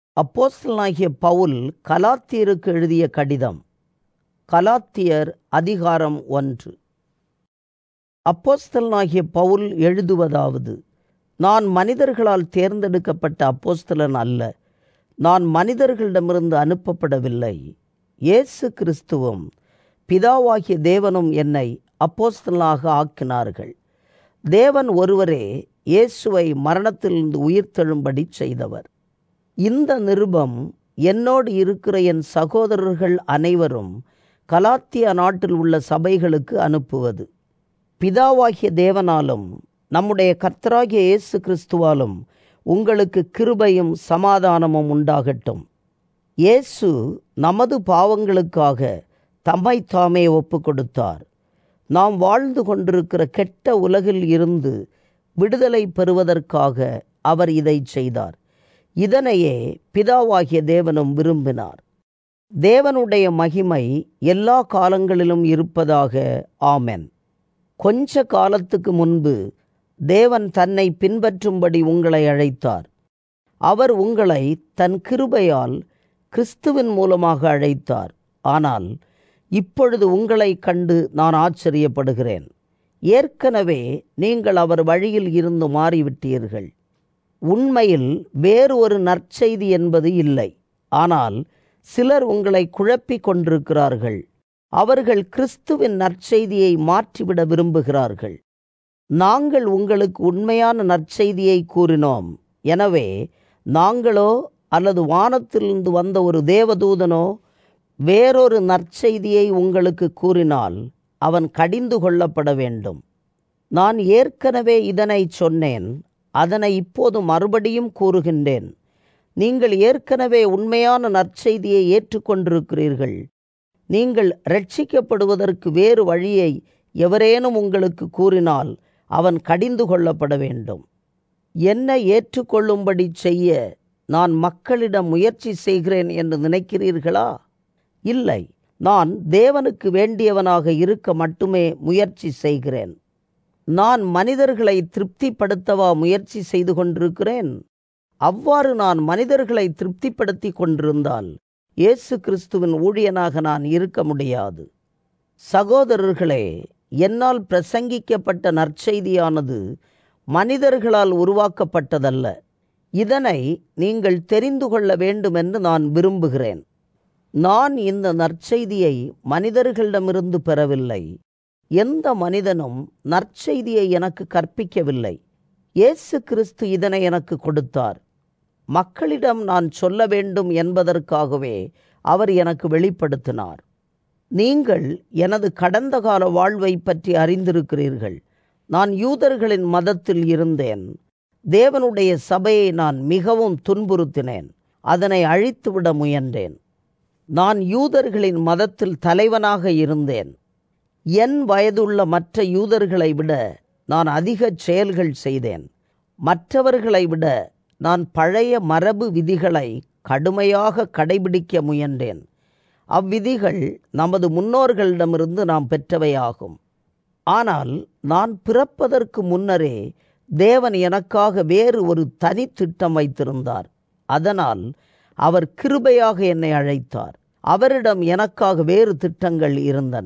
அப்போஸ்தலனாகிய பவுல் கலாத்தியருக்கு எழுதிய கடிதம் கலாத்தியர் அதிகாரம் ஒன்று அப்போஸ்தலனாகிய பவுல் எழுதுவதாவது நான் மனிதர்களால் தேர்ந்தெடுக்கப்பட்ட அப்போஸ்தலன் அல்ல நான் மனிதர்களிடமிருந்து அனுப்பப்படவில்லை இயேசு கிறிஸ்துவும் பிதாவாகிய தேவனும் என்னை அப்போஸ்தலனாக ஆக்கினார்கள் தேவன் ஒருவரே இயேசுவை மரணத்திலிருந்து உயிர்த்தெழும்படி செய்தவர் இந்த நிருபம் என்னோடு இருக்கிற என் சகோதரர்கள் அனைவரும் கலாத்தியா நாட்டில் உள்ள சபைகளுக்கு அனுப்புவது பிதாவாகிய தேவனாலும் நம்முடைய கர்த்தராகிய இயேசு கிறிஸ்துவாலும் உங்களுக்கு கிருபையும் சமாதானமும் உண்டாகட்டும் இயேசு நமது பாவங்களுக்காக தம்மை தாமே ஒப்பு கொடுத்தார் நாம் வாழ்ந்து கொண்டிருக்கிற கெட்ட உலகில் இருந்து விடுதலை பெறுவதற்காக அவர் இதை செய்தார் இதனையே பிதாவாகிய தேவனும் விரும்பினார் தேவனுடைய மகிமை எல்லா காலங்களிலும் இருப்பதாக ஆமென் கொஞ்ச காலத்துக்கு முன்பு தேவன் தன்னை பின்பற்றும்படி உங்களை அழைத்தார் அவர் உங்களை தன் கிருபையால் கிறிஸ்துவின் மூலமாக அழைத்தார் ஆனால் இப்பொழுது உங்களை கண்டு நான் ஆச்சரியப்படுகிறேன் ஏற்கனவே நீங்கள் அவர் வழியில் இருந்து மாறிவிட்டீர்கள் உண்மையில் வேறு ஒரு நற்செய்தி என்பது இல்லை ஆனால் சிலர் உங்களை குழப்பிக் கொண்டிருக்கிறார்கள் அவர்கள் கிறிஸ்துவின் நற்செய்தியை மாற்றிவிட விரும்புகிறார்கள் நாங்கள் உங்களுக்கு உண்மையான நற்செய்தியை கூறினோம் எனவே நாங்களோ அல்லது வானத்திலிருந்து வந்த ஒரு தேவதூதனோ வேறொரு நற்செய்தியை உங்களுக்கு கூறினால் அவன் கடிந்து கொள்ளப்பட வேண்டும் நான் ஏற்கனவே இதனை சொன்னேன் அதனை இப்போது மறுபடியும் கூறுகின்றேன் நீங்கள் ஏற்கனவே உண்மையான நற்செய்தியை ஏற்றுக்கொண்டிருக்கிறீர்கள் நீங்கள் ரட்சிக்கப்படுவதற்கு வேறு வழியை எவரேனும் உங்களுக்கு கூறினால் அவன் கடிந்து கொள்ளப்பட வேண்டும் என்னை ஏற்றுக்கொள்ளும்படி செய்ய நான் மக்களிடம் முயற்சி செய்கிறேன் என்று நினைக்கிறீர்களா இல்லை நான் தேவனுக்கு வேண்டியவனாக இருக்க மட்டுமே முயற்சி செய்கிறேன் நான் மனிதர்களை திருப்திப்படுத்தவா முயற்சி செய்து கொண்டிருக்கிறேன் அவ்வாறு நான் மனிதர்களை திருப்திப்படுத்தி கொண்டிருந்தால் இயேசு கிறிஸ்துவின் ஊழியனாக நான் இருக்க முடியாது சகோதரர்களே என்னால் பிரசங்கிக்கப்பட்ட நற்செய்தியானது மனிதர்களால் உருவாக்கப்பட்டதல்ல இதனை நீங்கள் தெரிந்து கொள்ள வேண்டும் என்று நான் விரும்புகிறேன் நான் இந்த நற்செய்தியை மனிதர்களிடமிருந்து பெறவில்லை எந்த மனிதனும் நற்செய்தியை எனக்கு கற்பிக்கவில்லை இயேசு கிறிஸ்து இதனை எனக்கு கொடுத்தார் மக்களிடம் நான் சொல்ல வேண்டும் என்பதற்காகவே அவர் எனக்கு வெளிப்படுத்தினார் நீங்கள் எனது கடந்த கால வாழ்வை பற்றி அறிந்திருக்கிறீர்கள் நான் யூதர்களின் மதத்தில் இருந்தேன் தேவனுடைய சபையை நான் மிகவும் துன்புறுத்தினேன் அதனை அழித்துவிட முயன்றேன் நான் யூதர்களின் மதத்தில் தலைவனாக இருந்தேன் என் வயதுள்ள மற்ற யூதர்களை விட நான் அதிக செயல்கள் செய்தேன் மற்றவர்களை விட நான் பழைய மரபு விதிகளை கடுமையாக கடைபிடிக்க முயன்றேன் அவ்விதிகள் நமது முன்னோர்களிடமிருந்து நாம் பெற்றவையாகும் ஆனால் நான் பிறப்பதற்கு முன்னரே தேவன் எனக்காக வேறு ஒரு தனி திட்டம் வைத்திருந்தார் அதனால் அவர் கிருபையாக என்னை அழைத்தார் அவரிடம் எனக்காக வேறு திட்டங்கள் இருந்தன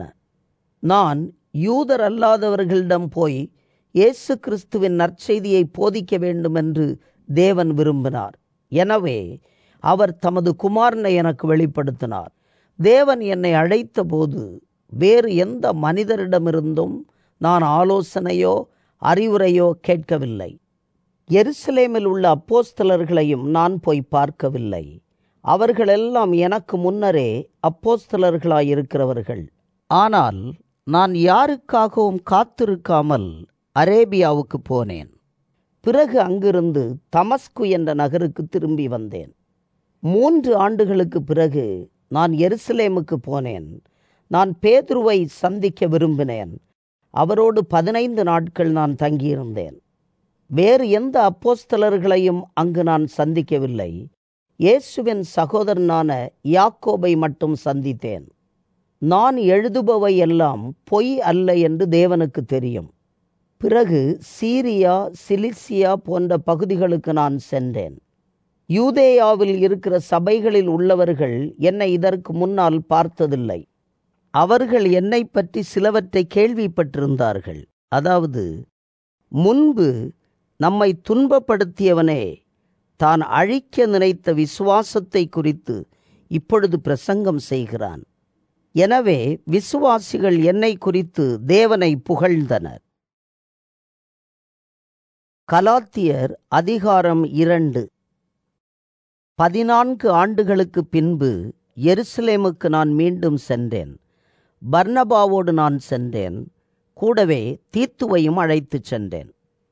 நான் யூதர் அல்லாதவர்களிடம் போய் இயேசு கிறிஸ்துவின் நற்செய்தியை போதிக்க வேண்டும் என்று தேவன் விரும்பினார் எனவே அவர் தமது குமாரனை எனக்கு வெளிப்படுத்தினார் தேவன் என்னை அழைத்த போது வேறு எந்த மனிதரிடமிருந்தும் நான் ஆலோசனையோ அறிவுரையோ கேட்கவில்லை எருசலேமில் உள்ள அப்போஸ்தலர்களையும் நான் போய் பார்க்கவில்லை அவர்களெல்லாம் எனக்கு முன்னரே அப்போஸ்தலர்களாயிருக்கிறவர்கள் ஆனால் நான் யாருக்காகவும் காத்திருக்காமல் அரேபியாவுக்கு போனேன் பிறகு அங்கிருந்து தமஸ்கு என்ற நகருக்கு திரும்பி வந்தேன் மூன்று ஆண்டுகளுக்கு பிறகு நான் எருசலேமுக்கு போனேன் நான் பேதுருவை சந்திக்க விரும்பினேன் அவரோடு பதினைந்து நாட்கள் நான் தங்கியிருந்தேன் வேறு எந்த அப்போஸ்தலர்களையும் அங்கு நான் சந்திக்கவில்லை இயேசுவின் சகோதரனான யாக்கோபை மட்டும் சந்தித்தேன் நான் எழுதுபவை எல்லாம் பொய் அல்ல என்று தேவனுக்கு தெரியும் பிறகு சீரியா சிலிசியா போன்ற பகுதிகளுக்கு நான் சென்றேன் யூதேயாவில் இருக்கிற சபைகளில் உள்ளவர்கள் என்னை இதற்கு முன்னால் பார்த்ததில்லை அவர்கள் என்னை பற்றி சிலவற்றை கேள்விப்பட்டிருந்தார்கள் அதாவது முன்பு நம்மை துன்பப்படுத்தியவனே தான் அழிக்க நினைத்த விசுவாசத்தை குறித்து இப்பொழுது பிரசங்கம் செய்கிறான் எனவே விசுவாசிகள் என்னை குறித்து தேவனை புகழ்ந்தனர் கலாத்தியர் அதிகாரம் இரண்டு பதினான்கு ஆண்டுகளுக்கு பின்பு எருசலேமுக்கு நான் மீண்டும் சென்றேன் பர்னபாவோடு நான் சென்றேன் கூடவே தீத்துவையும் அழைத்துச் சென்றேன்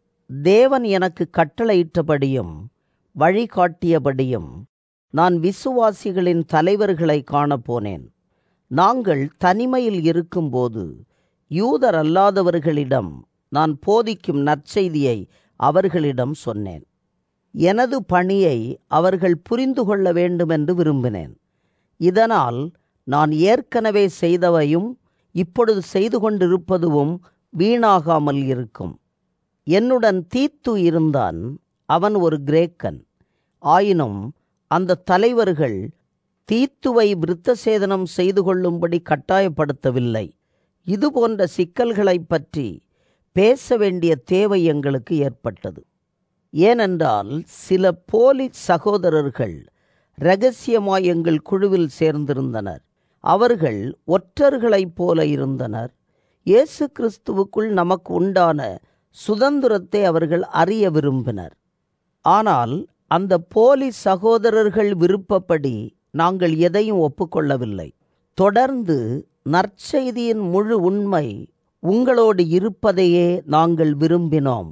தேவன் எனக்கு கட்டளையிட்டபடியும் வழிகாட்டியபடியும் நான் விசுவாசிகளின் தலைவர்களை காணப்போனேன் நாங்கள் தனிமையில் இருக்கும்போது யூதர் அல்லாதவர்களிடம் நான் போதிக்கும் நற்செய்தியை அவர்களிடம் சொன்னேன் எனது பணியை அவர்கள் புரிந்து கொள்ள வேண்டுமென்று விரும்பினேன் இதனால் நான் ஏற்கனவே செய்தவையும் இப்பொழுது செய்து கொண்டிருப்பதுவும் வீணாகாமல் இருக்கும் என்னுடன் தீத்து இருந்தான் அவன் ஒரு கிரேக்கன் ஆயினும் அந்த தலைவர்கள் தீத்துவை விருத்தசேதனம் செய்து கொள்ளும்படி கட்டாயப்படுத்தவில்லை இது போன்ற சிக்கல்களைப் பற்றி பேச வேண்டிய தேவை எங்களுக்கு ஏற்பட்டது ஏனென்றால் சில போலி சகோதரர்கள் இரகசியமாய் எங்கள் குழுவில் சேர்ந்திருந்தனர் அவர்கள் ஒற்றர்களைப் போல இருந்தனர் இயேசு கிறிஸ்துவுக்குள் நமக்கு உண்டான சுதந்திரத்தை அவர்கள் அறிய விரும்பினர் ஆனால் அந்த போலி சகோதரர்கள் விருப்பப்படி நாங்கள் எதையும் ஒப்புக்கொள்ளவில்லை தொடர்ந்து நற்செய்தியின் முழு உண்மை உங்களோடு இருப்பதையே நாங்கள் விரும்பினோம்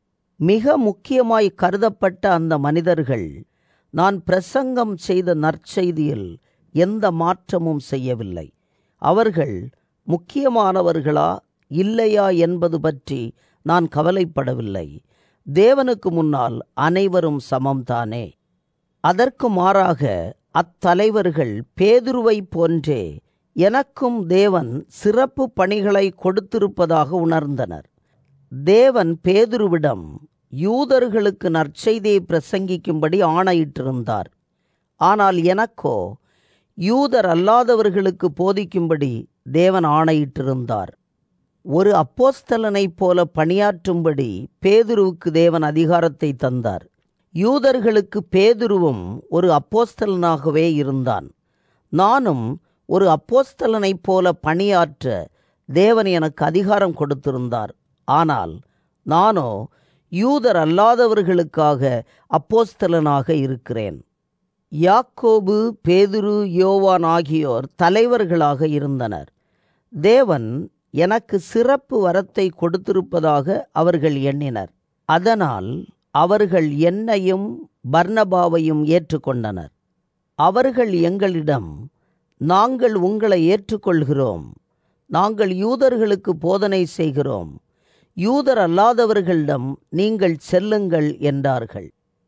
மிக முக்கியமாய் கருதப்பட்ட அந்த மனிதர்கள் நான் பிரசங்கம் செய்த நற்செய்தியில் எந்த மாற்றமும் செய்யவில்லை அவர்கள் முக்கியமானவர்களா இல்லையா என்பது பற்றி நான் கவலைப்படவில்லை தேவனுக்கு முன்னால் அனைவரும் சமம்தானே அதற்கு மாறாக அத்தலைவர்கள் பேதுருவை போன்றே எனக்கும் தேவன் சிறப்பு பணிகளை கொடுத்திருப்பதாக உணர்ந்தனர் தேவன் பேதுருவிடம் யூதர்களுக்கு நற்செய்தியை பிரசங்கிக்கும்படி ஆணையிட்டிருந்தார் ஆனால் எனக்கோ யூதர் அல்லாதவர்களுக்கு போதிக்கும்படி தேவன் ஆணையிட்டிருந்தார் ஒரு அப்போஸ்தலனைப் போல பணியாற்றும்படி பேதுருவுக்கு தேவன் அதிகாரத்தை தந்தார் யூதர்களுக்கு பேதுருவும் ஒரு அப்போஸ்தலனாகவே இருந்தான் நானும் ஒரு அப்போஸ்தலனைப் போல பணியாற்ற தேவன் எனக்கு அதிகாரம் கொடுத்திருந்தார் ஆனால் நானோ யூதர் அல்லாதவர்களுக்காக அப்போஸ்தலனாக இருக்கிறேன் யாக்கோபு பேதுரு யோவான் ஆகியோர் தலைவர்களாக இருந்தனர் தேவன் எனக்கு சிறப்பு வரத்தை கொடுத்திருப்பதாக அவர்கள் எண்ணினர் அதனால் அவர்கள் என்னையும் பர்னபாவையும் ஏற்றுக்கொண்டனர் அவர்கள் எங்களிடம் நாங்கள் உங்களை ஏற்றுக்கொள்கிறோம் நாங்கள் யூதர்களுக்கு போதனை செய்கிறோம் யூதர் அல்லாதவர்களிடம் நீங்கள் செல்லுங்கள் என்றார்கள்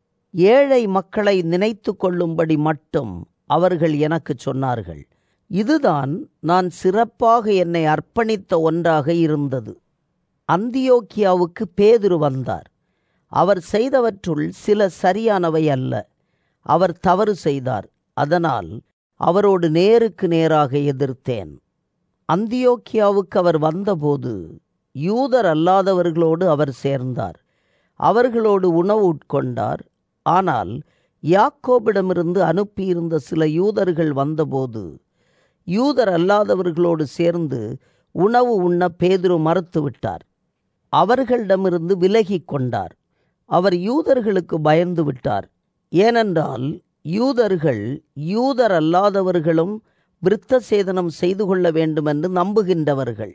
ஏழை மக்களை நினைத்து கொள்ளும்படி மட்டும் அவர்கள் எனக்கு சொன்னார்கள் இதுதான் நான் சிறப்பாக என்னை அர்ப்பணித்த ஒன்றாக இருந்தது அந்தியோக்கியாவுக்கு பேதுரு வந்தார் அவர் செய்தவற்றுள் சில சரியானவை அல்ல அவர் தவறு செய்தார் அதனால் அவரோடு நேருக்கு நேராக எதிர்த்தேன் அந்தியோக்கியாவுக்கு அவர் வந்தபோது யூதர் அல்லாதவர்களோடு அவர் சேர்ந்தார் அவர்களோடு உணவு உட்கொண்டார் ஆனால் யாக்கோபிடமிருந்து அனுப்பியிருந்த சில யூதர்கள் வந்தபோது யூதர் அல்லாதவர்களோடு சேர்ந்து உணவு உண்ண பேதுரு மறுத்துவிட்டார் அவர்களிடமிருந்து விலகிக் கொண்டார் அவர் யூதர்களுக்கு பயந்து விட்டார் ஏனென்றால் யூதர்கள் யூதர் அல்லாதவர்களும் விருத்த சேதனம் செய்து கொள்ள வேண்டுமென்று நம்புகின்றவர்கள்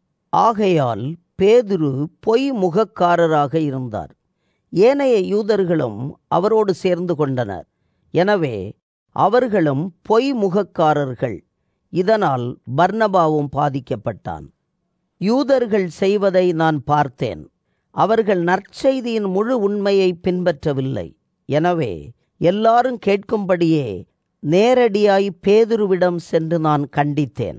ஆகையால் பேதுரு பொய் முகக்காரராக இருந்தார் ஏனைய யூதர்களும் அவரோடு சேர்ந்து கொண்டனர் எனவே அவர்களும் பொய் முகக்காரர்கள் இதனால் பர்னபாவும் பாதிக்கப்பட்டான் யூதர்கள் செய்வதை நான் பார்த்தேன் அவர்கள் நற்செய்தியின் முழு உண்மையை பின்பற்றவில்லை எனவே எல்லாரும் கேட்கும்படியே நேரடியாய் பேதுருவிடம் சென்று நான் கண்டித்தேன்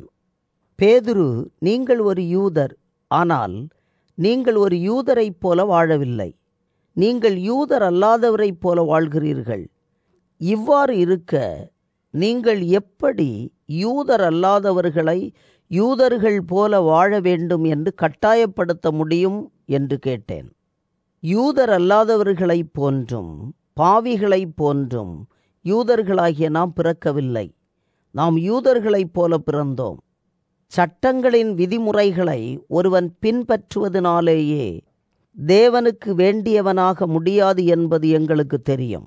பேதுரு நீங்கள் ஒரு யூதர் ஆனால் நீங்கள் ஒரு யூதரைப் போல வாழவில்லை நீங்கள் யூதர் அல்லாதவரைப் போல வாழ்கிறீர்கள் இவ்வாறு இருக்க நீங்கள் எப்படி யூதர் அல்லாதவர்களை யூதர்கள் போல வாழ வேண்டும் என்று கட்டாயப்படுத்த முடியும் என்று கேட்டேன் யூதர் அல்லாதவர்களைப் போன்றும் பாவிகளைப் போன்றும் யூதர்களாகிய நாம் பிறக்கவில்லை நாம் யூதர்களைப் போல பிறந்தோம் சட்டங்களின் விதிமுறைகளை ஒருவன் பின்பற்றுவதனாலேயே தேவனுக்கு வேண்டியவனாக முடியாது என்பது எங்களுக்கு தெரியும்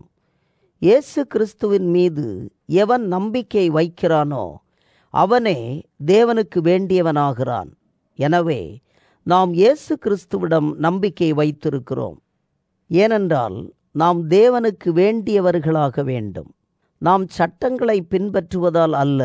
இயேசு கிறிஸ்துவின் மீது எவன் நம்பிக்கை வைக்கிறானோ அவனே தேவனுக்கு வேண்டியவனாகிறான் எனவே நாம் இயேசு கிறிஸ்துவிடம் நம்பிக்கை வைத்திருக்கிறோம் ஏனென்றால் நாம் தேவனுக்கு வேண்டியவர்களாக வேண்டும் நாம் சட்டங்களை பின்பற்றுவதால் அல்ல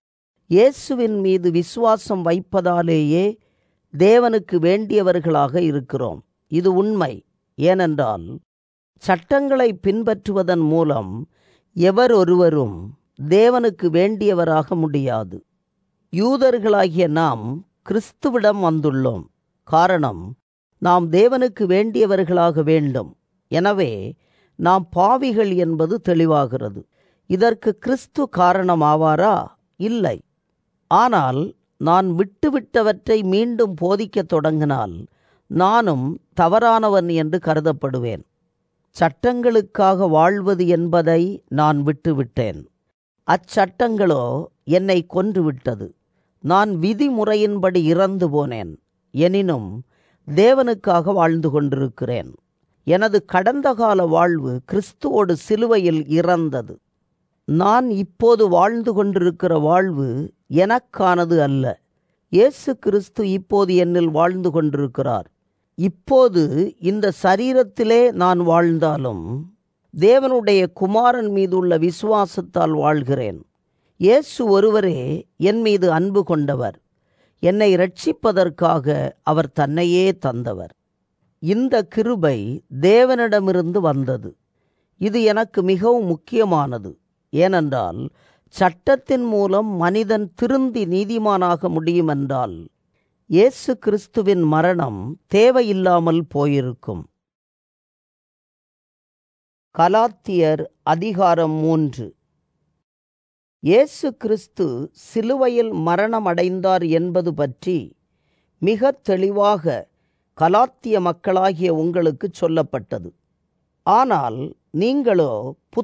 இயேசுவின் மீது விசுவாசம் வைப்பதாலேயே தேவனுக்கு வேண்டியவர்களாக இருக்கிறோம் இது உண்மை ஏனென்றால் சட்டங்களை பின்பற்றுவதன் மூலம் எவர் ஒருவரும் தேவனுக்கு வேண்டியவராக முடியாது யூதர்களாகிய நாம் கிறிஸ்துவிடம் வந்துள்ளோம் காரணம் நாம் தேவனுக்கு வேண்டியவர்களாக வேண்டும் எனவே நாம் பாவிகள் என்பது தெளிவாகிறது இதற்கு கிறிஸ்து காரணமாவாரா இல்லை ஆனால் நான் விட்டுவிட்டவற்றை மீண்டும் போதிக்கத் தொடங்கினால் நானும் தவறானவன் என்று கருதப்படுவேன் சட்டங்களுக்காக வாழ்வது என்பதை நான் விட்டுவிட்டேன் அச்சட்டங்களோ என்னை கொன்றுவிட்டது நான் விதிமுறையின்படி இறந்து போனேன் எனினும் தேவனுக்காக வாழ்ந்து கொண்டிருக்கிறேன் எனது கடந்த கால வாழ்வு கிறிஸ்துவோடு சிலுவையில் இறந்தது நான் இப்போது வாழ்ந்து கொண்டிருக்கிற வாழ்வு எனக்கானது அல்ல இயேசு கிறிஸ்து இப்போது என்னில் வாழ்ந்து கொண்டிருக்கிறார் இப்போது இந்த சரீரத்திலே நான் வாழ்ந்தாலும் தேவனுடைய குமாரன் மீது உள்ள விசுவாசத்தால் வாழ்கிறேன் இயேசு ஒருவரே என் மீது அன்பு கொண்டவர் என்னை ரட்சிப்பதற்காக அவர் தன்னையே தந்தவர் இந்த கிருபை தேவனிடமிருந்து வந்தது இது எனக்கு மிகவும் முக்கியமானது ஏனென்றால் சட்டத்தின் மூலம் மனிதன் திருந்தி நீதிமானாக முடியுமென்றால் இயேசு கிறிஸ்துவின் மரணம் தேவையில்லாமல் போயிருக்கும் கலாத்தியர் அதிகாரம் மூன்று இயேசு கிறிஸ்து சிலுவையில் மரணமடைந்தார் என்பது பற்றி மிக தெளிவாக கலாத்திய மக்களாகிய உங்களுக்கு சொல்லப்பட்டது ஆனால் நீங்களோ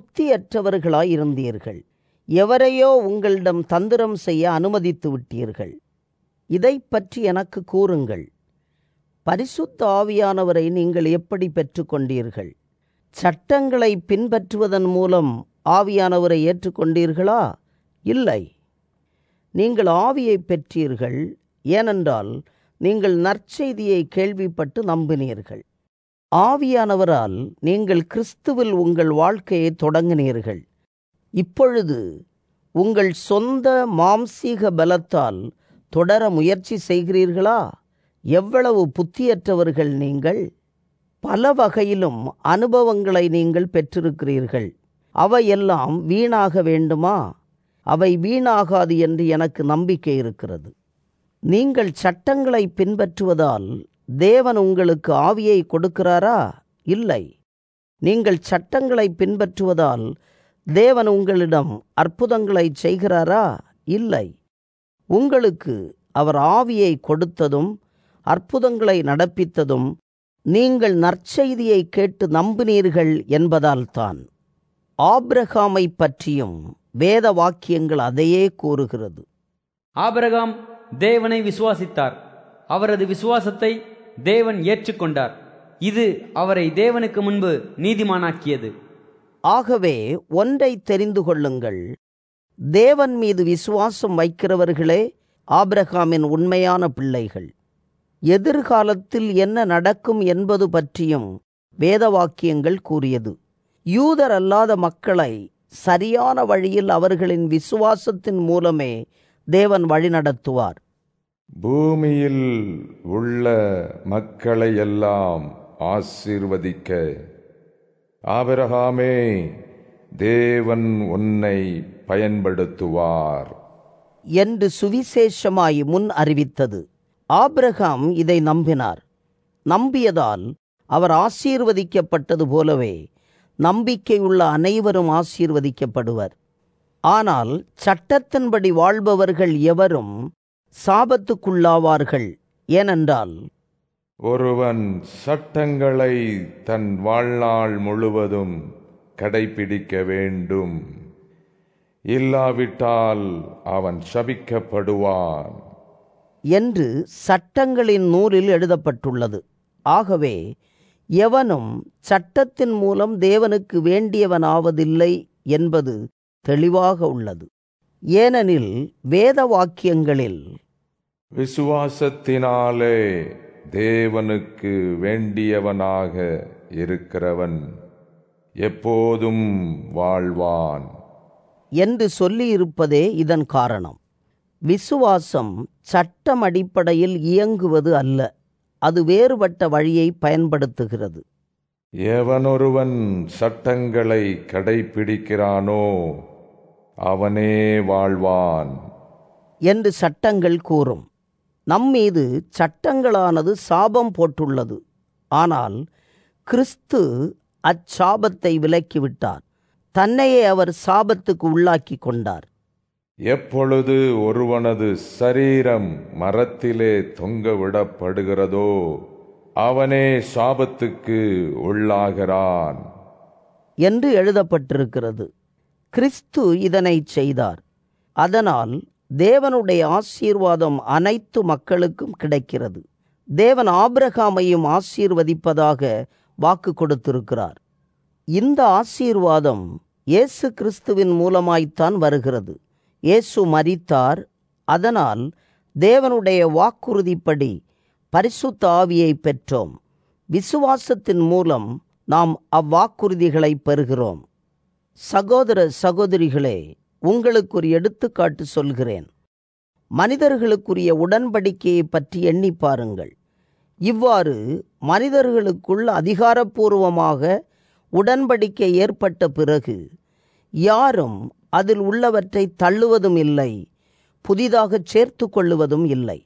புத்தியற்றவர்களாயிருந்தீர்கள் எவரையோ உங்களிடம் தந்திரம் செய்ய அனுமதித்து விட்டீர்கள் இதை பற்றி எனக்கு கூறுங்கள் பரிசுத்த ஆவியானவரை நீங்கள் எப்படி பெற்றுக்கொண்டீர்கள் சட்டங்களை பின்பற்றுவதன் மூலம் ஆவியானவரை ஏற்றுக்கொண்டீர்களா இல்லை நீங்கள் ஆவியை பெற்றீர்கள் ஏனென்றால் நீங்கள் நற்செய்தியை கேள்விப்பட்டு நம்பினீர்கள் ஆவியானவரால் நீங்கள் கிறிஸ்துவில் உங்கள் வாழ்க்கையை தொடங்கினீர்கள் இப்பொழுது உங்கள் சொந்த மாம்சீக பலத்தால் தொடர முயற்சி செய்கிறீர்களா எவ்வளவு புத்தியற்றவர்கள் நீங்கள் பல வகையிலும் அனுபவங்களை நீங்கள் பெற்றிருக்கிறீர்கள் அவையெல்லாம் வீணாக வேண்டுமா அவை வீணாகாது என்று எனக்கு நம்பிக்கை இருக்கிறது நீங்கள் சட்டங்களை பின்பற்றுவதால் தேவன் உங்களுக்கு ஆவியை கொடுக்கிறாரா இல்லை நீங்கள் சட்டங்களை பின்பற்றுவதால் தேவன் உங்களிடம் அற்புதங்களை செய்கிறாரா இல்லை உங்களுக்கு அவர் ஆவியை கொடுத்ததும் அற்புதங்களை நடப்பித்ததும் நீங்கள் நற்செய்தியை கேட்டு நம்பினீர்கள் என்பதால்தான் ஆபிரகாமை பற்றியும் வேத வாக்கியங்கள் அதையே கூறுகிறது ஆபிரகாம் தேவனை விசுவாசித்தார் அவரது விசுவாசத்தை தேவன் ஏற்றுக்கொண்டார் இது அவரை தேவனுக்கு முன்பு நீதிமானாக்கியது ஆகவே ஒன்றை தெரிந்து கொள்ளுங்கள் தேவன் மீது விசுவாசம் வைக்கிறவர்களே ஆபிரகாமின் உண்மையான பிள்ளைகள் எதிர்காலத்தில் என்ன நடக்கும் என்பது பற்றியும் வேத வாக்கியங்கள் கூறியது யூதர் அல்லாத மக்களை சரியான வழியில் அவர்களின் விசுவாசத்தின் மூலமே தேவன் வழிநடத்துவார் பூமியில் உள்ள மக்களை எல்லாம் ஆசீர்வதிக்க ஆபிரகாமே தேவன் உன்னை பயன்படுத்துவார் என்று சுவிசேஷமாய் முன் அறிவித்தது ஆபிரகாம் இதை நம்பினார் நம்பியதால் அவர் ஆசீர்வதிக்கப்பட்டது போலவே நம்பிக்கையுள்ள அனைவரும் ஆசீர்வதிக்கப்படுவர் ஆனால் சட்டத்தின்படி வாழ்பவர்கள் எவரும் சாபத்துக்குள்ளாவார்கள் ஏனென்றால் ஒருவன் சட்டங்களை தன் வாழ்நாள் முழுவதும் கடைபிடிக்க வேண்டும் இல்லாவிட்டால் அவன் சபிக்கப்படுவான் என்று சட்டங்களின் நூலில் எழுதப்பட்டுள்ளது ஆகவே எவனும் சட்டத்தின் மூலம் தேவனுக்கு வேண்டியவனாவதில்லை என்பது தெளிவாக உள்ளது ஏனெனில் வேத வாக்கியங்களில் விசுவாசத்தினாலே தேவனுக்கு வேண்டியவனாக இருக்கிறவன் எப்போதும் வாழ்வான் என்று சொல்லியிருப்பதே இதன் காரணம் விசுவாசம் சட்டம் அடிப்படையில் இயங்குவது அல்ல அது வேறுபட்ட வழியை பயன்படுத்துகிறது எவனொருவன் சட்டங்களை கடைபிடிக்கிறானோ அவனே வாழ்வான் என்று சட்டங்கள் கூறும் நம்மீது சட்டங்களானது சாபம் போட்டுள்ளது ஆனால் கிறிஸ்து அச்சாபத்தை விலக்கிவிட்டார் தன்னையே அவர் சாபத்துக்கு உள்ளாக்கி கொண்டார் எப்பொழுது ஒருவனது சரீரம் மரத்திலே தொங்க விடப்படுகிறதோ அவனே சாபத்துக்கு உள்ளாகிறான் என்று எழுதப்பட்டிருக்கிறது கிறிஸ்து இதனை செய்தார் அதனால் தேவனுடைய ஆசீர்வாதம் அனைத்து மக்களுக்கும் கிடைக்கிறது தேவன் ஆபிரகாமையும் ஆசீர்வதிப்பதாக வாக்கு கொடுத்திருக்கிறார் இந்த ஆசீர்வாதம் இயேசு கிறிஸ்துவின் மூலமாய்த்தான் வருகிறது இயேசு மரித்தார் அதனால் தேவனுடைய வாக்குறுதிப்படி பரிசுத்த ஆவியை பெற்றோம் விசுவாசத்தின் மூலம் நாம் அவ்வாக்குறுதிகளை பெறுகிறோம் சகோதர சகோதரிகளே உங்களுக்கு ஒரு எடுத்துக்காட்டு சொல்கிறேன் மனிதர்களுக்குரிய உடன்படிக்கையை பற்றி எண்ணி பாருங்கள் இவ்வாறு மனிதர்களுக்குள் அதிகாரப்பூர்வமாக உடன்படிக்கை ஏற்பட்ட பிறகு யாரும் அதில் உள்ளவற்றை தள்ளுவதும் இல்லை புதிதாக சேர்த்து கொள்ளுவதும் இல்லை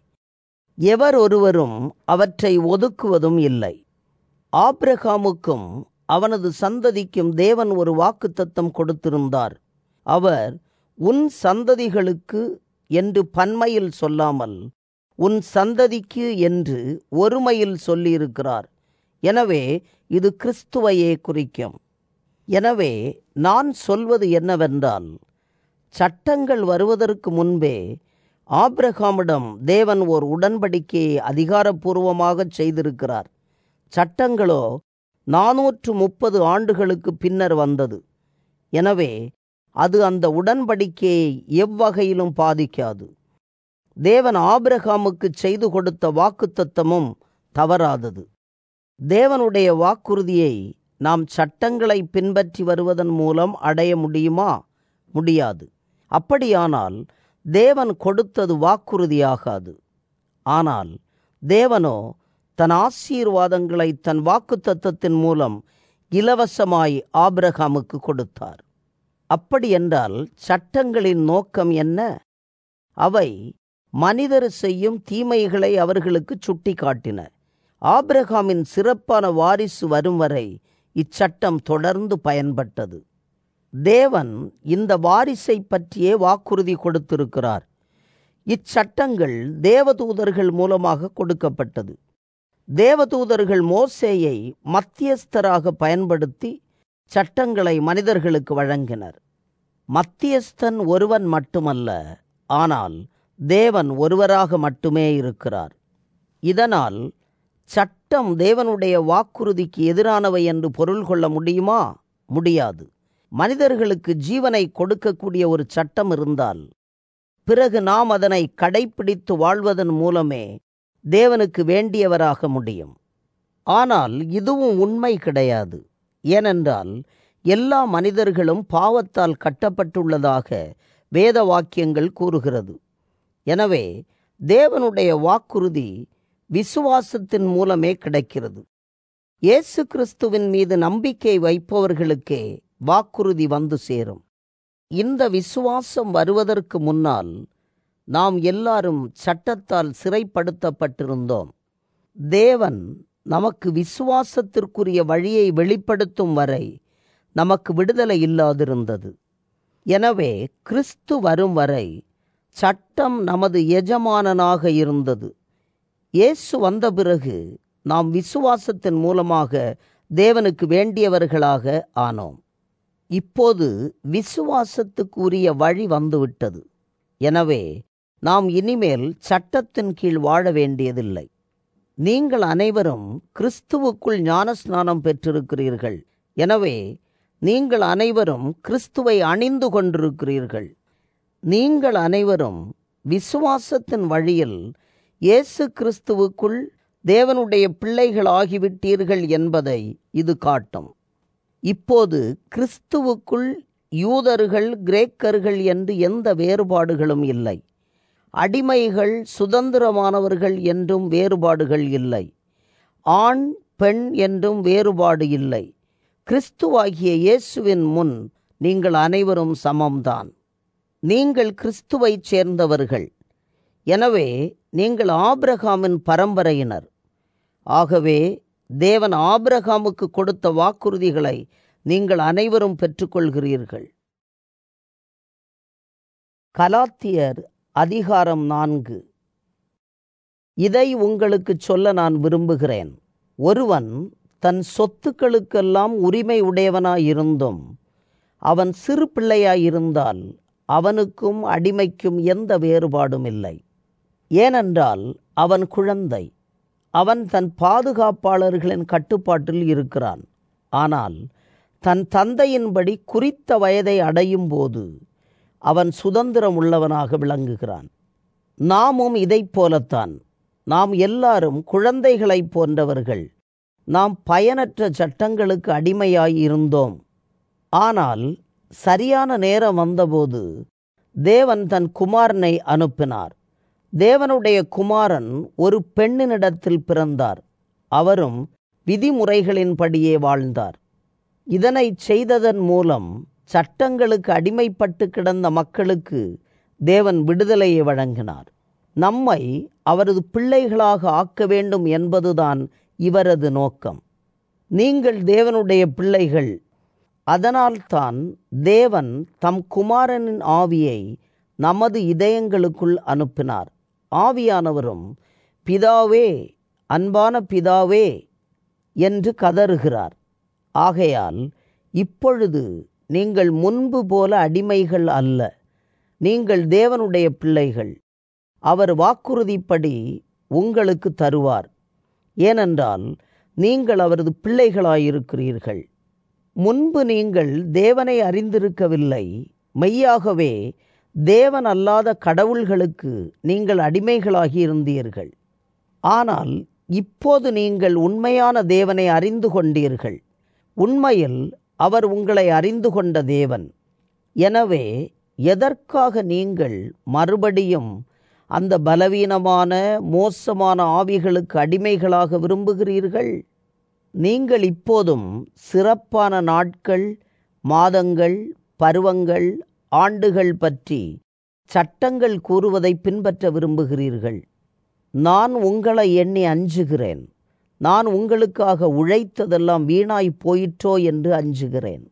எவர் ஒருவரும் அவற்றை ஒதுக்குவதும் இல்லை ஆப்ரஹாமுக்கும் அவனது சந்ததிக்கும் தேவன் ஒரு வாக்குத்தத்தம் கொடுத்திருந்தார் அவர் உன் சந்ததிகளுக்கு என்று பன்மையில் சொல்லாமல் உன் சந்ததிக்கு என்று ஒருமையில் சொல்லியிருக்கிறார் எனவே இது கிறிஸ்துவையே குறிக்கும் எனவே நான் சொல்வது என்னவென்றால் சட்டங்கள் வருவதற்கு முன்பே ஆப்ரஹாமிடம் தேவன் ஓர் உடன்படிக்கையை அதிகாரப்பூர்வமாக செய்திருக்கிறார் சட்டங்களோ நாநூற்று முப்பது ஆண்டுகளுக்கு பின்னர் வந்தது எனவே அது அந்த உடன்படிக்கையை எவ்வகையிலும் பாதிக்காது தேவன் ஆபிரகாமுக்கு செய்து கொடுத்த வாக்குத்தத்தமும் தவறாதது தேவனுடைய வாக்குறுதியை நாம் சட்டங்களை பின்பற்றி வருவதன் மூலம் அடைய முடியுமா முடியாது அப்படியானால் தேவன் கொடுத்தது வாக்குறுதியாகாது ஆனால் தேவனோ தன் ஆசீர்வாதங்களை தன் வாக்குத்தத்தத்தின் மூலம் இலவசமாய் ஆபிரகாமுக்கு கொடுத்தார் அப்படியென்றால் சட்டங்களின் நோக்கம் என்ன அவை மனிதர் செய்யும் தீமைகளை அவர்களுக்கு சுட்டி காட்டின ஆபிரகாமின் சிறப்பான வாரிசு வரும் வரை இச்சட்டம் தொடர்ந்து பயன்பட்டது தேவன் இந்த வாரிசை பற்றியே வாக்குறுதி கொடுத்திருக்கிறார் இச்சட்டங்கள் தேவதூதர்கள் மூலமாக கொடுக்கப்பட்டது தேவதூதர்கள் மோசேயை மத்தியஸ்தராக பயன்படுத்தி சட்டங்களை மனிதர்களுக்கு வழங்கினர் மத்தியஸ்தன் ஒருவன் மட்டுமல்ல ஆனால் தேவன் ஒருவராக மட்டுமே இருக்கிறார் இதனால் சட்டம் தேவனுடைய வாக்குறுதிக்கு எதிரானவை என்று பொருள் கொள்ள முடியுமா முடியாது மனிதர்களுக்கு ஜீவனை கொடுக்கக்கூடிய ஒரு சட்டம் இருந்தால் பிறகு நாம் அதனை கடைப்பிடித்து வாழ்வதன் மூலமே தேவனுக்கு வேண்டியவராக முடியும் ஆனால் இதுவும் உண்மை கிடையாது ஏனென்றால் எல்லா மனிதர்களும் பாவத்தால் கட்டப்பட்டுள்ளதாக வேத வாக்கியங்கள் கூறுகிறது எனவே தேவனுடைய வாக்குறுதி விசுவாசத்தின் மூலமே கிடைக்கிறது இயேசு கிறிஸ்துவின் மீது நம்பிக்கை வைப்பவர்களுக்கே வாக்குறுதி வந்து சேரும் இந்த விசுவாசம் வருவதற்கு முன்னால் நாம் எல்லாரும் சட்டத்தால் சிறைப்படுத்தப்பட்டிருந்தோம் தேவன் நமக்கு விசுவாசத்திற்குரிய வழியை வெளிப்படுத்தும் வரை நமக்கு விடுதலை இல்லாதிருந்தது எனவே கிறிஸ்து வரும் வரை சட்டம் நமது எஜமானனாக இருந்தது இயேசு வந்த பிறகு நாம் விசுவாசத்தின் மூலமாக தேவனுக்கு வேண்டியவர்களாக ஆனோம் இப்போது விசுவாசத்துக்குரிய வழி வந்துவிட்டது எனவே நாம் இனிமேல் சட்டத்தின் கீழ் வாழ வேண்டியதில்லை நீங்கள் அனைவரும் கிறிஸ்துவுக்குள் ஞானஸ்நானம் பெற்றிருக்கிறீர்கள் எனவே நீங்கள் அனைவரும் கிறிஸ்துவை அணிந்து கொண்டிருக்கிறீர்கள் நீங்கள் அனைவரும் விசுவாசத்தின் வழியில் இயேசு கிறிஸ்துவுக்குள் தேவனுடைய பிள்ளைகள் ஆகிவிட்டீர்கள் என்பதை இது காட்டும் இப்போது கிறிஸ்துவுக்குள் யூதர்கள் கிரேக்கர்கள் என்று எந்த வேறுபாடுகளும் இல்லை அடிமைகள் சுதந்திரமானவர்கள் என்றும் வேறுபாடுகள் இல்லை ஆண் பெண் என்றும் வேறுபாடு இல்லை கிறிஸ்துவாகிய இயேசுவின் முன் நீங்கள் அனைவரும் சமம்தான் நீங்கள் கிறிஸ்துவைச் சேர்ந்தவர்கள் எனவே நீங்கள் ஆபிரகாமின் பரம்பரையினர் ஆகவே தேவன் ஆபிரகாமுக்கு கொடுத்த வாக்குறுதிகளை நீங்கள் அனைவரும் பெற்றுக்கொள்கிறீர்கள் கலாத்தியர் அதிகாரம் நான்கு இதை உங்களுக்கு சொல்ல நான் விரும்புகிறேன் ஒருவன் தன் சொத்துக்களுக்கெல்லாம் உரிமை உடையவனாயிருந்தும் அவன் சிறு பிள்ளையாயிருந்தால் அவனுக்கும் அடிமைக்கும் எந்த வேறுபாடும் இல்லை ஏனென்றால் அவன் குழந்தை அவன் தன் பாதுகாப்பாளர்களின் கட்டுப்பாட்டில் இருக்கிறான் ஆனால் தன் தந்தையின்படி குறித்த வயதை அடையும் போது அவன் சுதந்திரம் உள்ளவனாக விளங்குகிறான் நாமும் இதைப் போலத்தான் நாம் எல்லாரும் குழந்தைகளைப் போன்றவர்கள் நாம் பயனற்ற சட்டங்களுக்கு அடிமையாய் இருந்தோம் ஆனால் சரியான நேரம் வந்தபோது தேவன் தன் குமாரனை அனுப்பினார் தேவனுடைய குமாரன் ஒரு பெண்ணினிடத்தில் பிறந்தார் அவரும் விதிமுறைகளின்படியே வாழ்ந்தார் இதனை செய்ததன் மூலம் சட்டங்களுக்கு அடிமைப்பட்டு கிடந்த மக்களுக்கு தேவன் விடுதலையை வழங்கினார் நம்மை அவரது பிள்ளைகளாக ஆக்க வேண்டும் என்பதுதான் இவரது நோக்கம் நீங்கள் தேவனுடைய பிள்ளைகள் அதனால்தான் தேவன் தம் குமாரனின் ஆவியை நமது இதயங்களுக்குள் அனுப்பினார் ஆவியானவரும் பிதாவே அன்பான பிதாவே என்று கதறுகிறார் ஆகையால் இப்பொழுது நீங்கள் முன்பு போல அடிமைகள் அல்ல நீங்கள் தேவனுடைய பிள்ளைகள் அவர் வாக்குறுதிப்படி உங்களுக்கு தருவார் ஏனென்றால் நீங்கள் அவரது பிள்ளைகளாயிருக்கிறீர்கள் முன்பு நீங்கள் தேவனை அறிந்திருக்கவில்லை மெய்யாகவே தேவன் அல்லாத கடவுள்களுக்கு நீங்கள் அடிமைகளாகி இருந்தீர்கள் ஆனால் இப்போது நீங்கள் உண்மையான தேவனை அறிந்து கொண்டீர்கள் உண்மையில் அவர் உங்களை அறிந்து கொண்ட தேவன் எனவே எதற்காக நீங்கள் மறுபடியும் அந்த பலவீனமான மோசமான ஆவிகளுக்கு அடிமைகளாக விரும்புகிறீர்கள் நீங்கள் இப்போதும் சிறப்பான நாட்கள் மாதங்கள் பருவங்கள் ஆண்டுகள் பற்றி சட்டங்கள் கூறுவதை பின்பற்ற விரும்புகிறீர்கள் நான் உங்களை எண்ணி அஞ்சுகிறேன் நான் உங்களுக்காக உழைத்ததெல்லாம் வீணாய் போயிற்றோ என்று அஞ்சுகிறேன்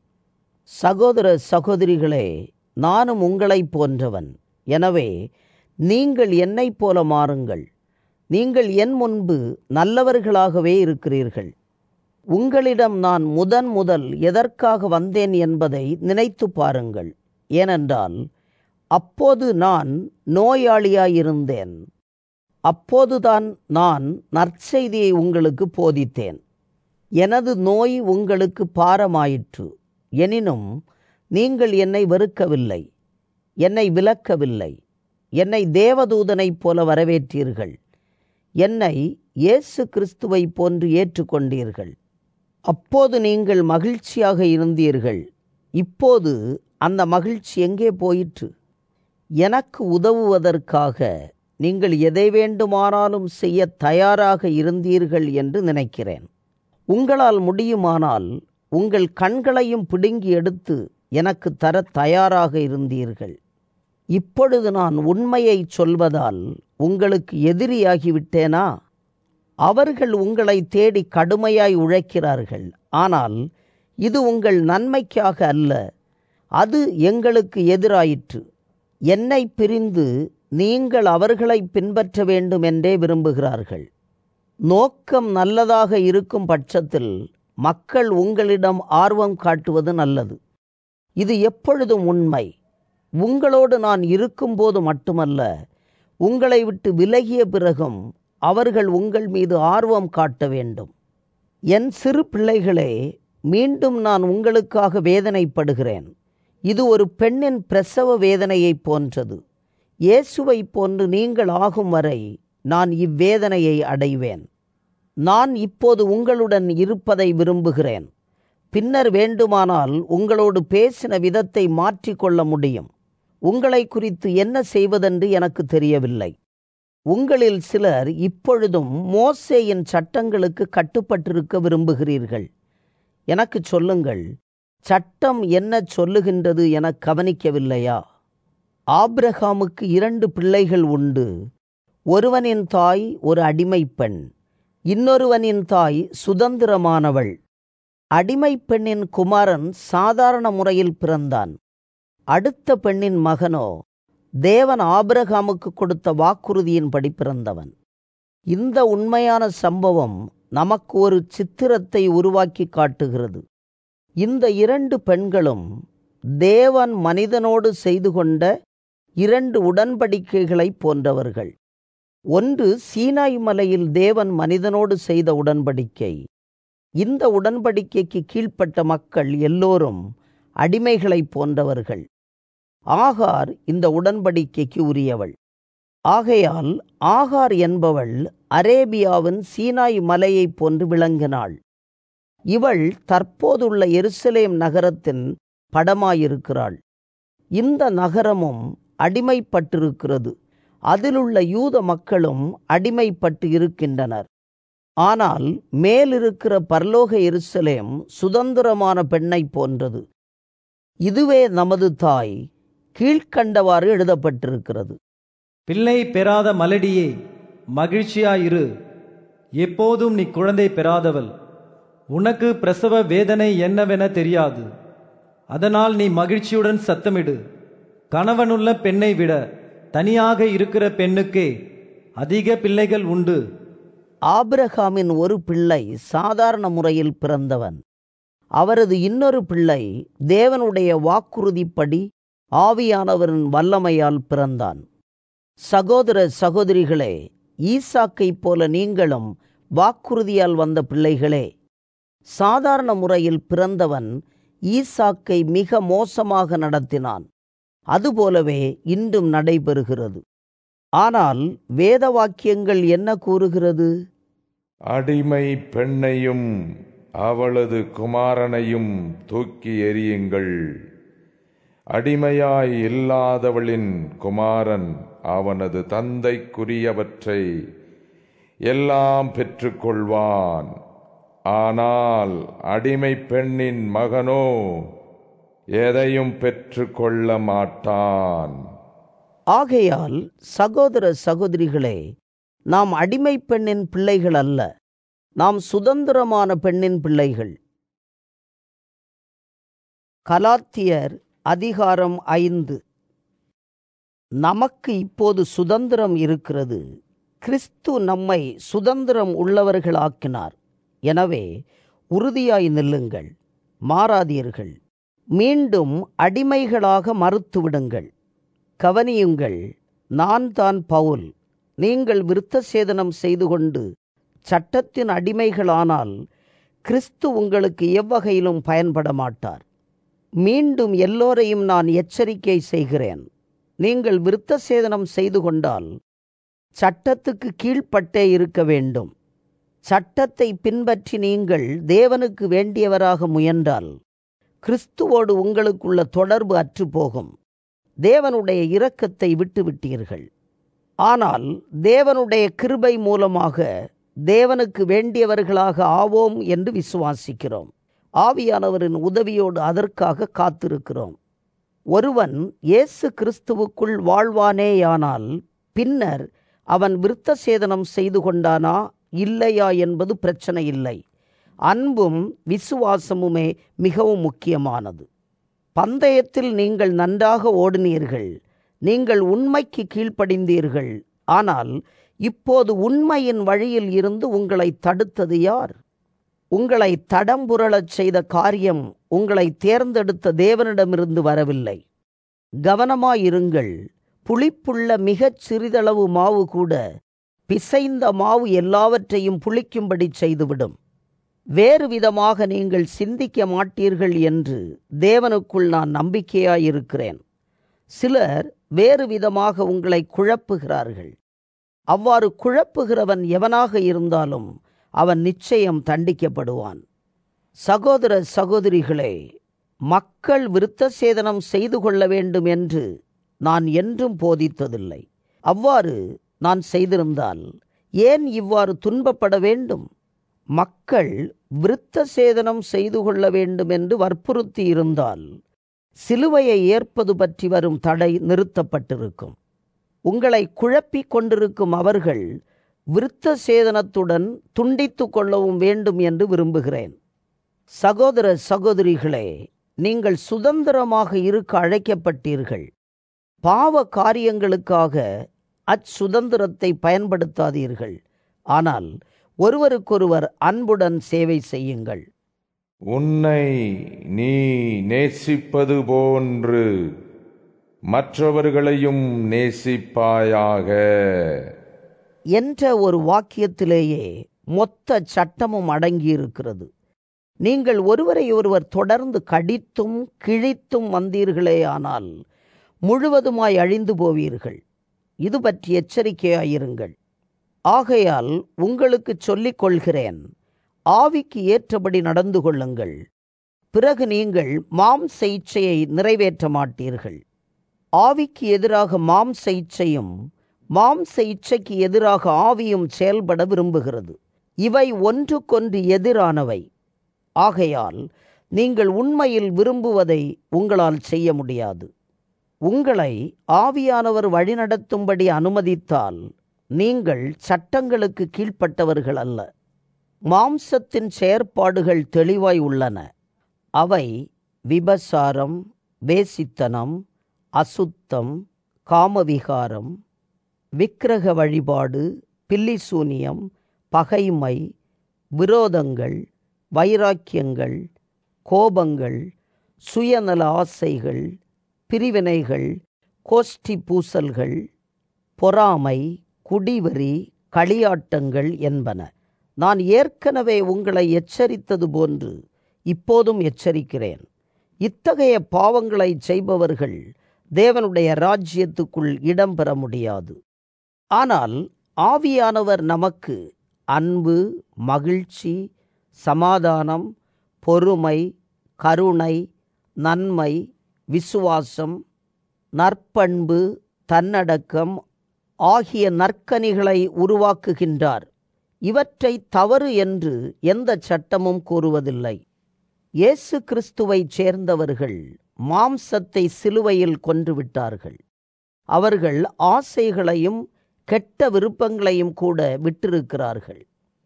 சகோதர சகோதரிகளே நானும் உங்களைப் போன்றவன் எனவே நீங்கள் என்னைப் போல மாறுங்கள் நீங்கள் என் முன்பு நல்லவர்களாகவே இருக்கிறீர்கள் உங்களிடம் நான் முதன் முதல் எதற்காக வந்தேன் என்பதை நினைத்து பாருங்கள் ஏனென்றால் அப்போது நான் நோயாளியாயிருந்தேன் அப்போதுதான் நான் நற்செய்தியை உங்களுக்கு போதித்தேன் எனது நோய் உங்களுக்கு பாரமாயிற்று எனினும் நீங்கள் என்னை வெறுக்கவில்லை என்னை விலக்கவில்லை என்னை தேவதூதனைப் போல வரவேற்றீர்கள் என்னை இயேசு கிறிஸ்துவை போன்று ஏற்றுக்கொண்டீர்கள் அப்போது நீங்கள் மகிழ்ச்சியாக இருந்தீர்கள் இப்போது அந்த மகிழ்ச்சி எங்கே போயிற்று எனக்கு உதவுவதற்காக நீங்கள் எதை வேண்டுமானாலும் செய்ய தயாராக இருந்தீர்கள் என்று நினைக்கிறேன் உங்களால் முடியுமானால் உங்கள் கண்களையும் பிடுங்கி எடுத்து எனக்கு தர தயாராக இருந்தீர்கள் இப்பொழுது நான் உண்மையை சொல்வதால் உங்களுக்கு எதிரியாகிவிட்டேனா அவர்கள் உங்களை தேடி கடுமையாய் உழைக்கிறார்கள் ஆனால் இது உங்கள் நன்மைக்காக அல்ல அது எங்களுக்கு எதிராயிற்று என்னை பிரிந்து நீங்கள் அவர்களை பின்பற்ற வேண்டும் என்றே விரும்புகிறார்கள் நோக்கம் நல்லதாக இருக்கும் பட்சத்தில் மக்கள் உங்களிடம் ஆர்வம் காட்டுவது நல்லது இது எப்பொழுதும் உண்மை உங்களோடு நான் இருக்கும்போது மட்டுமல்ல உங்களை விட்டு விலகிய பிறகும் அவர்கள் உங்கள் மீது ஆர்வம் காட்ட வேண்டும் என் சிறு பிள்ளைகளே மீண்டும் நான் உங்களுக்காக வேதனைப்படுகிறேன் இது ஒரு பெண்ணின் பிரசவ வேதனையைப் போன்றது இயேசுவைப் போன்று நீங்கள் ஆகும் வரை நான் இவ்வேதனையை அடைவேன் நான் இப்போது உங்களுடன் இருப்பதை விரும்புகிறேன் பின்னர் வேண்டுமானால் உங்களோடு பேசின விதத்தை மாற்றிக்கொள்ள முடியும் உங்களை குறித்து என்ன செய்வதென்று எனக்கு தெரியவில்லை உங்களில் சிலர் இப்பொழுதும் மோசேயின் சட்டங்களுக்கு கட்டுப்பட்டிருக்க விரும்புகிறீர்கள் எனக்கு சொல்லுங்கள் சட்டம் என்ன சொல்லுகின்றது என கவனிக்கவில்லையா ஆபிரகாமுக்கு இரண்டு பிள்ளைகள் உண்டு ஒருவனின் தாய் ஒரு அடிமை பெண் இன்னொருவனின் தாய் சுதந்திரமானவள் அடிமை பெண்ணின் குமாரன் சாதாரண முறையில் பிறந்தான் அடுத்த பெண்ணின் மகனோ தேவன் ஆபிரகாமுக்கு கொடுத்த வாக்குறுதியின்படி பிறந்தவன் இந்த உண்மையான சம்பவம் நமக்கு ஒரு சித்திரத்தை உருவாக்கி காட்டுகிறது இந்த இரண்டு பெண்களும் தேவன் மனிதனோடு செய்து கொண்ட இரண்டு உடன்படிக்கைகளைப் போன்றவர்கள் ஒன்று சீனாய் மலையில் தேவன் மனிதனோடு செய்த உடன்படிக்கை இந்த உடன்படிக்கைக்கு கீழ்ப்பட்ட மக்கள் எல்லோரும் அடிமைகளைப் போன்றவர்கள் ஆகார் இந்த உடன்படிக்கைக்கு உரியவள் ஆகையால் ஆகார் என்பவள் அரேபியாவின் சீனாய் மலையைப் போன்று விளங்கினாள் இவள் தற்போதுள்ள எருசலேம் நகரத்தின் படமாயிருக்கிறாள் இந்த நகரமும் அடிமைப்பட்டிருக்கிறது அதிலுள்ள யூத மக்களும் அடிமைப்பட்டு இருக்கின்றனர் ஆனால் மேலிருக்கிற பரலோக எருசலேம் சுதந்திரமான பெண்ணைப் போன்றது இதுவே நமது தாய் கீழ்க்கண்டவாறு எழுதப்பட்டிருக்கிறது பிள்ளை பெறாத மலடியே மகிழ்ச்சியாயிரு எப்போதும் நீ குழந்தை பெறாதவள் உனக்கு பிரசவ வேதனை என்னவென தெரியாது அதனால் நீ மகிழ்ச்சியுடன் சத்தமிடு கணவனுள்ள பெண்ணை விட தனியாக இருக்கிற பெண்ணுக்கே அதிக பிள்ளைகள் உண்டு ஆபிரகாமின் ஒரு பிள்ளை சாதாரண முறையில் பிறந்தவன் அவரது இன்னொரு பிள்ளை தேவனுடைய வாக்குறுதிப்படி ஆவியானவரின் வல்லமையால் பிறந்தான் சகோதர சகோதரிகளே ஈசாக்கைப் போல நீங்களும் வாக்குறுதியால் வந்த பிள்ளைகளே சாதாரண முறையில் பிறந்தவன் ஈசாக்கை மிக மோசமாக நடத்தினான் அதுபோலவே இன்றும் நடைபெறுகிறது ஆனால் வேத வாக்கியங்கள் என்ன கூறுகிறது அடிமை பெண்ணையும் அவளது குமாரனையும் தூக்கி எறியுங்கள் அடிமையாய் இல்லாதவளின் குமாரன் அவனது தந்தைக்குரியவற்றை எல்லாம் பெற்றுக்கொள்வான் ஆனால் அடிமை பெண்ணின் மகனோ எதையும் பெற்றுக்கொள்ள மாட்டான் ஆகையால் சகோதர சகோதரிகளே நாம் அடிமை பெண்ணின் பிள்ளைகள் அல்ல நாம் சுதந்திரமான பெண்ணின் பிள்ளைகள் கலாத்தியர் அதிகாரம் ஐந்து நமக்கு இப்போது சுதந்திரம் இருக்கிறது கிறிஸ்து நம்மை சுதந்திரம் உள்ளவர்களாக்கினார் எனவே உறுதியாய் நில்லுங்கள் மாறாதீர்கள் மீண்டும் அடிமைகளாக மறுத்துவிடுங்கள் கவனியுங்கள் நான் தான் பவுல் நீங்கள் விருத்த சேதனம் செய்து கொண்டு சட்டத்தின் அடிமைகளானால் கிறிஸ்து உங்களுக்கு எவ்வகையிலும் பயன்பட மாட்டார் மீண்டும் எல்லோரையும் நான் எச்சரிக்கை செய்கிறேன் நீங்கள் விருத்த சேதனம் செய்து கொண்டால் சட்டத்துக்கு கீழ்ப்பட்டே இருக்க வேண்டும் சட்டத்தை பின்பற்றி நீங்கள் தேவனுக்கு வேண்டியவராக முயன்றால் கிறிஸ்துவோடு உங்களுக்குள்ள தொடர்பு அற்றுப்போகும் தேவனுடைய இரக்கத்தை விட்டுவிட்டீர்கள் ஆனால் தேவனுடைய கிருபை மூலமாக தேவனுக்கு வேண்டியவர்களாக ஆவோம் என்று விசுவாசிக்கிறோம் ஆவியானவரின் உதவியோடு அதற்காக காத்திருக்கிறோம் ஒருவன் இயேசு கிறிஸ்துவுக்குள் வாழ்வானேயானால் பின்னர் அவன் விருத்த சேதனம் செய்து கொண்டானா இல்லையா என்பது பிரச்சனை இல்லை அன்பும் விசுவாசமுமே மிகவும் முக்கியமானது பந்தயத்தில் நீங்கள் நன்றாக ஓடினீர்கள் நீங்கள் உண்மைக்கு கீழ்ப்படிந்தீர்கள் ஆனால் இப்போது உண்மையின் வழியில் இருந்து உங்களை தடுத்தது யார் உங்களை தடம்புரளச் செய்த காரியம் உங்களை தேர்ந்தெடுத்த தேவனிடமிருந்து வரவில்லை கவனமாயிருங்கள் புளிப்புள்ள மிகச் சிறிதளவு மாவு கூட பிசைந்த மாவு எல்லாவற்றையும் புளிக்கும்படி செய்துவிடும் வேறு விதமாக நீங்கள் சிந்திக்க மாட்டீர்கள் என்று தேவனுக்குள் நான் நம்பிக்கையாயிருக்கிறேன் சிலர் வேறு விதமாக உங்களை குழப்புகிறார்கள் அவ்வாறு குழப்புகிறவன் எவனாக இருந்தாலும் அவன் நிச்சயம் தண்டிக்கப்படுவான் சகோதர சகோதரிகளே மக்கள் விருத்த சேதனம் செய்து கொள்ள வேண்டும் என்று நான் என்றும் போதித்ததில்லை அவ்வாறு நான் செய்திருந்தால் ஏன் இவ்வாறு துன்பப்பட வேண்டும் மக்கள் விருத்த சேதனம் செய்து கொள்ள வேண்டும் என்று வற்புறுத்தி இருந்தால் சிலுவையை ஏற்பது பற்றி வரும் தடை நிறுத்தப்பட்டிருக்கும் உங்களை குழப்பிக் கொண்டிருக்கும் அவர்கள் விருத்த சேதனத்துடன் துண்டித்து கொள்ளவும் வேண்டும் என்று விரும்புகிறேன் சகோதர சகோதரிகளே நீங்கள் சுதந்திரமாக இருக்க அழைக்கப்பட்டீர்கள் பாவ காரியங்களுக்காக அச்சுதந்திரத்தை பயன்படுத்தாதீர்கள் ஆனால் ஒருவருக்கொருவர் அன்புடன் சேவை செய்யுங்கள் உன்னை நீ நேசிப்பது போன்று மற்றவர்களையும் நேசிப்பாயாக என்ற ஒரு வாக்கியத்திலேயே மொத்த சட்டமும் அடங்கியிருக்கிறது நீங்கள் ஒருவரை ஒருவர் தொடர்ந்து கடித்தும் கிழித்தும் வந்தீர்களேயானால் முழுவதுமாய் அழிந்து போவீர்கள் இது பற்றி எச்சரிக்கையாயிருங்கள் ஆகையால் உங்களுக்கு சொல்லிக் கொள்கிறேன் ஆவிக்கு ஏற்றபடி நடந்து கொள்ளுங்கள் பிறகு நீங்கள் மாம்ச இச்சையை நிறைவேற்ற மாட்டீர்கள் ஆவிக்கு எதிராக மாம்ச இச்சையும் மாம்ச இச்சைக்கு எதிராக ஆவியும் செயல்பட விரும்புகிறது இவை ஒன்றுக்கொன்று எதிரானவை ஆகையால் நீங்கள் உண்மையில் விரும்புவதை உங்களால் செய்ய முடியாது உங்களை ஆவியானவர் வழிநடத்தும்படி அனுமதித்தால் நீங்கள் சட்டங்களுக்கு கீழ்ப்பட்டவர்கள் அல்ல மாம்சத்தின் செயற்பாடுகள் தெளிவாய் உள்ளன அவை விபசாரம் வேசித்தனம் அசுத்தம் காமவிகாரம் விக்கிரக வழிபாடு பில்லிசூனியம் பகைமை விரோதங்கள் வைராக்கியங்கள் கோபங்கள் சுயநல ஆசைகள் பிரிவினைகள் கோஷ்டி பூசல்கள் பொறாமை குடிவரி களியாட்டங்கள் என்பன நான் ஏற்கனவே உங்களை எச்சரித்தது போன்று இப்போதும் எச்சரிக்கிறேன் இத்தகைய பாவங்களை செய்பவர்கள் தேவனுடைய ராஜ்யத்துக்குள் இடம்பெற முடியாது ஆனால் ஆவியானவர் நமக்கு அன்பு மகிழ்ச்சி சமாதானம் பொறுமை கருணை நன்மை விசுவாசம் நற்பண்பு தன்னடக்கம் ஆகிய நற்கனிகளை உருவாக்குகின்றார் இவற்றை தவறு என்று எந்த சட்டமும் கூறுவதில்லை இயேசு கிறிஸ்துவைச் சேர்ந்தவர்கள் மாம்சத்தை சிலுவையில் கொன்றுவிட்டார்கள் அவர்கள் ஆசைகளையும் கெட்ட விருப்பங்களையும் கூட விட்டிருக்கிறார்கள்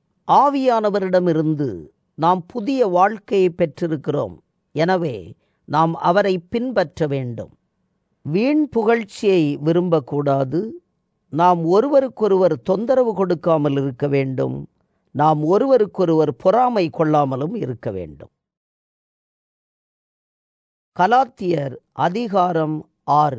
ஆவியானவரிடமிருந்து நாம் புதிய வாழ்க்கையை பெற்றிருக்கிறோம் எனவே நாம் அவரை பின்பற்ற வேண்டும் வீண் புகழ்ச்சியை விரும்பக்கூடாது நாம் ஒருவருக்கொருவர் தொந்தரவு கொடுக்காமல் இருக்க வேண்டும் நாம் ஒருவருக்கொருவர் பொறாமை கொள்ளாமலும் இருக்க வேண்டும் கலாத்தியர் அதிகாரம் ஆறு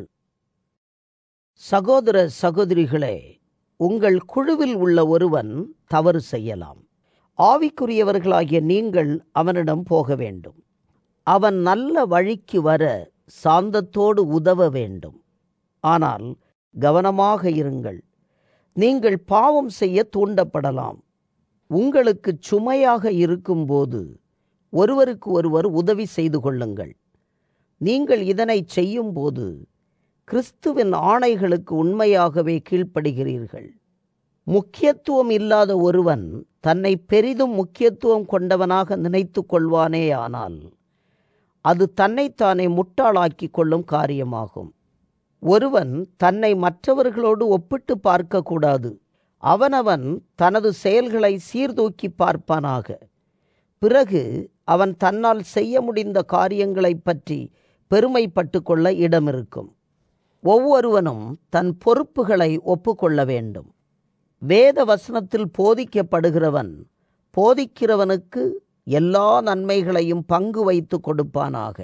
சகோதர சகோதரிகளே உங்கள் குழுவில் உள்ள ஒருவன் தவறு செய்யலாம் ஆவிக்குரியவர்களாகிய நீங்கள் அவனிடம் போக வேண்டும் அவன் நல்ல வழிக்கு வர சாந்தத்தோடு உதவ வேண்டும் ஆனால் கவனமாக இருங்கள் நீங்கள் பாவம் செய்ய தூண்டப்படலாம் உங்களுக்கு சுமையாக இருக்கும்போது ஒருவருக்கு ஒருவர் உதவி செய்து கொள்ளுங்கள் நீங்கள் இதனை செய்யும்போது கிறிஸ்துவின் ஆணைகளுக்கு உண்மையாகவே கீழ்ப்படுகிறீர்கள் முக்கியத்துவம் இல்லாத ஒருவன் தன்னை பெரிதும் முக்கியத்துவம் கொண்டவனாக நினைத்து கொள்வானேயானால் அது தன்னைத்தானே முட்டாளாக்கி கொள்ளும் காரியமாகும் ஒருவன் தன்னை மற்றவர்களோடு ஒப்பிட்டு பார்க்கக்கூடாது அவனவன் தனது செயல்களை சீர்தூக்கி பார்ப்பானாக பிறகு அவன் தன்னால் செய்ய முடிந்த காரியங்களைப் பற்றி பெருமைப்பட்டு கொள்ள இடமிருக்கும் ஒவ்வொருவனும் தன் பொறுப்புகளை ஒப்புக்கொள்ள வேண்டும் வேத வசனத்தில் போதிக்கப்படுகிறவன் போதிக்கிறவனுக்கு எல்லா நன்மைகளையும் பங்கு வைத்து கொடுப்பானாக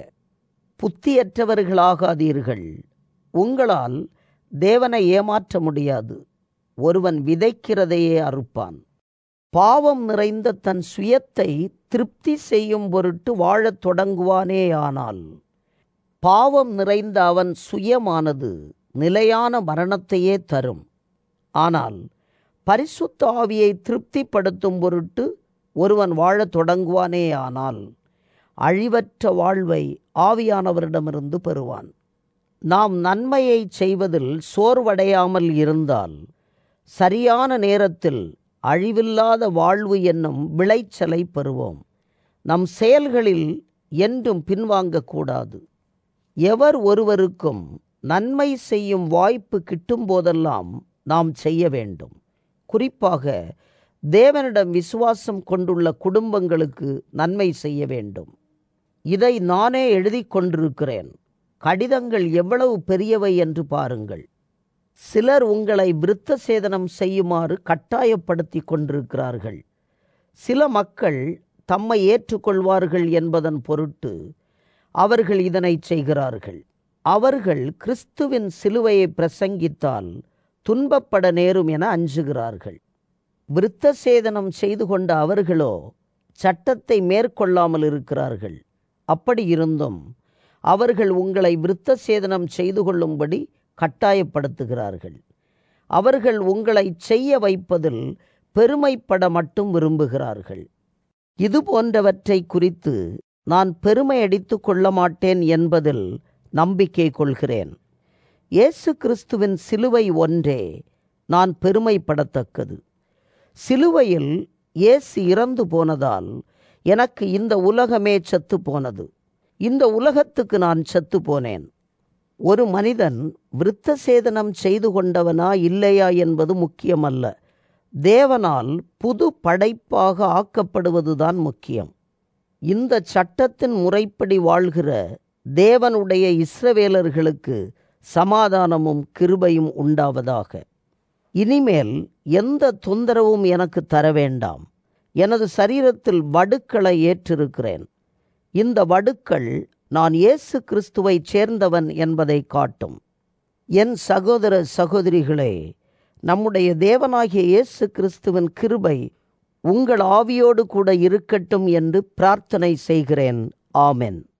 புத்தியற்றவர்களாகாதீர்கள் உங்களால் தேவனை ஏமாற்ற முடியாது ஒருவன் விதைக்கிறதையே அறுப்பான் பாவம் நிறைந்த தன் சுயத்தை திருப்தி செய்யும் பொருட்டு வாழத் தொடங்குவானேயானால் பாவம் நிறைந்த அவன் சுயமானது நிலையான மரணத்தையே தரும் ஆனால் பரிசுத்த ஆவியை திருப்திப்படுத்தும் பொருட்டு ஒருவன் வாழத் தொடங்குவானேயானால் அழிவற்ற வாழ்வை ஆவியானவரிடமிருந்து பெறுவான் நாம் நன்மையை செய்வதில் சோர்வடையாமல் இருந்தால் சரியான நேரத்தில் அழிவில்லாத வாழ்வு என்னும் விளைச்சலை பெறுவோம் நம் செயல்களில் என்றும் பின்வாங்கக்கூடாது எவர் ஒருவருக்கும் நன்மை செய்யும் வாய்ப்பு கிட்டும் போதெல்லாம் நாம் செய்ய வேண்டும் குறிப்பாக தேவனிடம் விசுவாசம் கொண்டுள்ள குடும்பங்களுக்கு நன்மை செய்ய வேண்டும் இதை நானே எழுதி கொண்டிருக்கிறேன் கடிதங்கள் எவ்வளவு பெரியவை என்று பாருங்கள் சிலர் உங்களை விருத்த சேதனம் செய்யுமாறு கட்டாயப்படுத்தி கொண்டிருக்கிறார்கள் சில மக்கள் தம்மை ஏற்றுக்கொள்வார்கள் என்பதன் பொருட்டு அவர்கள் இதனை செய்கிறார்கள் அவர்கள் கிறிஸ்துவின் சிலுவையை பிரசங்கித்தால் துன்பப்பட நேரும் என அஞ்சுகிறார்கள் விருத்த சேதனம் செய்து கொண்ட அவர்களோ சட்டத்தை மேற்கொள்ளாமல் இருக்கிறார்கள் அப்படி இருந்தும் அவர்கள் உங்களை விருத்த சேதனம் செய்து கொள்ளும்படி கட்டாயப்படுத்துகிறார்கள் அவர்கள் உங்களை செய்ய வைப்பதில் பெருமைப்பட மட்டும் விரும்புகிறார்கள் இது போன்றவற்றை குறித்து நான் பெருமை அடித்துக் கொள்ள மாட்டேன் என்பதில் நம்பிக்கை கொள்கிறேன் இயேசு கிறிஸ்துவின் சிலுவை ஒன்றே நான் பெருமைப்படத்தக்கது சிலுவையில் இயேசு இறந்து போனதால் எனக்கு இந்த உலகமே செத்து போனது இந்த உலகத்துக்கு நான் செத்து போனேன் ஒரு மனிதன் விருத்த சேதனம் செய்து கொண்டவனா இல்லையா என்பது முக்கியமல்ல தேவனால் புது படைப்பாக ஆக்கப்படுவதுதான் முக்கியம் இந்த சட்டத்தின் முறைப்படி வாழ்கிற தேவனுடைய இஸ்ரவேலர்களுக்கு சமாதானமும் கிருபையும் உண்டாவதாக இனிமேல் எந்த தொந்தரவும் எனக்கு தர வேண்டாம் எனது சரீரத்தில் வடுக்களை ஏற்றிருக்கிறேன் இந்த வடுக்கள் நான் இயேசு கிறிஸ்துவை சேர்ந்தவன் என்பதை காட்டும் என் சகோதர சகோதரிகளே நம்முடைய தேவனாகிய இயேசு கிறிஸ்துவின் கிருபை உங்கள் ஆவியோடு கூட இருக்கட்டும் என்று பிரார்த்தனை செய்கிறேன் ஆமென்